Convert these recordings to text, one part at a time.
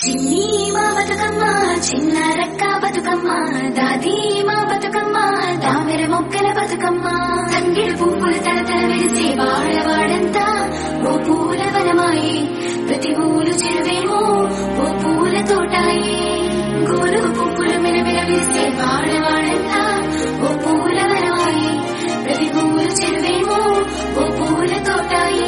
చిన్ని మా బతుకమ్మ చిన్న రక్క బతుకమ్మ దాది మా బతుకమ్మ దామెర మొక్కల బతుకమ్మ తంగిడు పువ్వులు తలతల వెలిసే వాడవాడంతా ఓ పూల వనమాయి ప్రతి ఊరు చెరువేమో ఓ పూల తోటాయి గోరు పువ్వులు మెలమెల వెలిసే వాడవాడంతా ఓ పూల వనమాయి ప్రతి ఊరు చెరువేమో ఓ పూల తోటాయి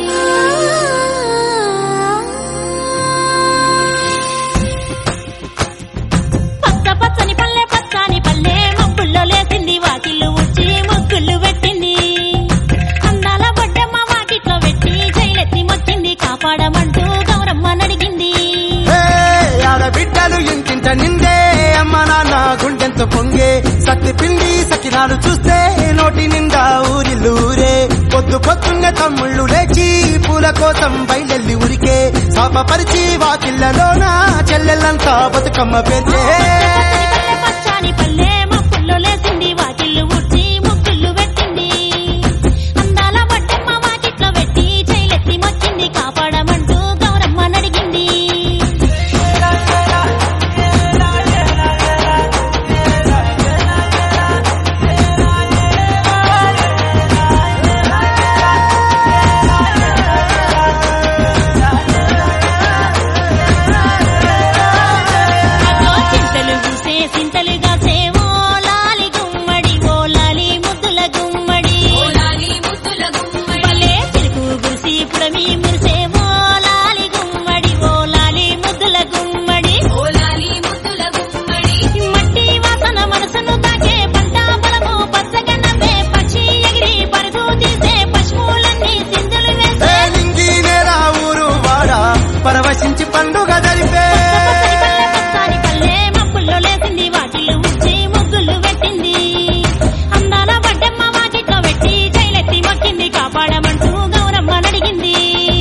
పచ్చ పచ్చని పల్లె పచ్చని పల్లె మబ్బుల్లో లేసింది వాకిళ్ళు ఉచ్చి ముగ్గులు పెట్టింది అందాల బొడ్డమ్మ వాకిట్లో పెట్టి జైలెత్తి మొచ్చింది కాపాడమంటూ గౌరమ్మ నడిగింది ఏ, ఆడబిడ్డలు ఇంటింట నిందే అమ్మ నాన్న గుండెంత పొంగే సత్తి పిండి సకినాలు చూస్తే నోటి నిండా ఊరిల్లూరే పొద్దు పొద్దున్నే తమ్ముళ్ళు లేచి పూల కోసం బయలెల్లి ఉరికే శాపపరిచి వాకిళ్ళలోన చెల్లెళ్ళంతా బతుకమ్మ పెంచే పచ్చని పల్లె పచ్చని పల్లె మబ్బుల్లో లేసింది వాకిళ్ళు ఉచ్చి ముగ్గులు పెట్టింది అందాల బొడ్డమ్మ వాకిట్లో పెట్టి జైలెత్తి మొచ్చింది కాపాడమంటూ గౌరమ్మ నడిగింది అదో చింతలు పూసే చింతలుగా సేవో లాలి గుమ్మడి ఓ లాలి ముద్దుల గుమ్మడి భలే చిరుకు గురిసి పుడమి మురిసేవో లాలి గుమ్మడి ఓ లాలి ముద్దుల గుమ్మడి మట్టి వాసన మనసును తాకే పంట పొలము పచ్చగా నవ్వే పక్షి ఎగిరి పరుగు తీసే పశువులన్నీ సింధులు ఏ వేసే నింగి నేల ఊరు వాడ పరవశించి పండుగ జరిపే పచ్చని పల్లె పచ్చని పల్లె మబ్బుల్లో లేసింది వాకిళ్ళు ఉచ్చి ముగ్గులు పెట్టింది అందాల బడ్డమ్మ వాకిట్లో పెట్టి జైలెత్తి మొక్కింది కాపాడమంటూ గౌరమ్మ నడిగింది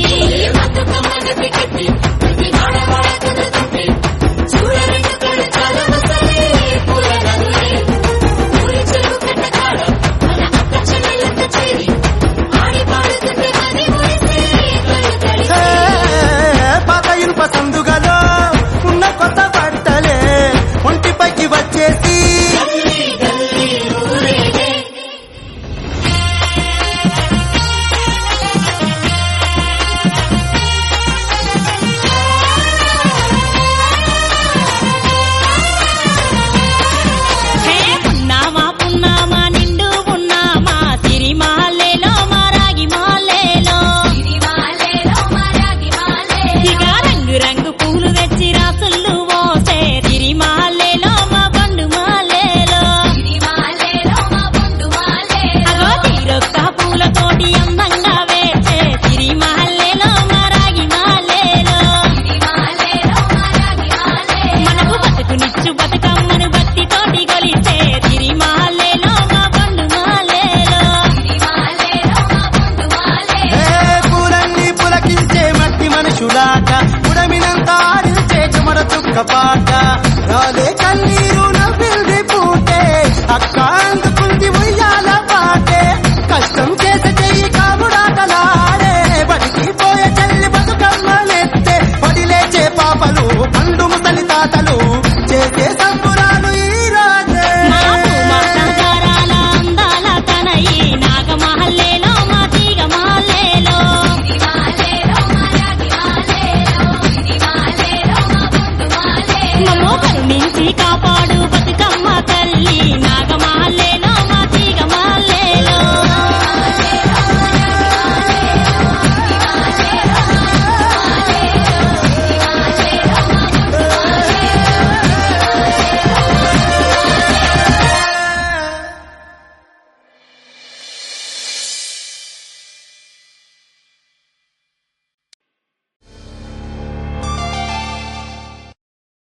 ఏ, పాత ఇనుప సందుగలో ఉన్న కొత్త బట్టలే ఒంటిపైకి వచ్చేసి హే పున్నామా పున్నామా నిండు పున్నామా సిరి మాలేలో మా రాగి మాలేలో ఇక రంగు రంగు పూలు తెచ్చి రాసుళ్ళు పోసే సిరి మాలేలో మా పండు మాలేలో అగో తీరొక్క పూలతోటి అందంగా వేసే సిరి మాలేలో మా రాగి మాలేలో మనకు బతుకునిచ్చు బతుకమ్మను భక్తితోటి కొలిసే సిరి మాలేలో మా పండు మాలేలో ఏ పూలన్నీ పులకించే మట్టి మనుషులాట ఉడమినంత ఆడించే చెమర చుక్క పాట రాలే కన్నీరు నవ్వింది పూటే అక్క అందుకుంది ఉయ్యాల పాటే కష్టం చేసే చెయ్యి కాముడాటలాడే బడికి పోయే చెల్లి బతుకమ్మనెత్తే పడి లేచే పాపలు పండు ముసలి తాతలు చేసే సంబురాలు ఈ రోజే మా భూమాత గారాల అందాల తనయి నాగమహల్లేలో మా తీగ మహల్లేలో మమ్మో కరుణించి కాపాడు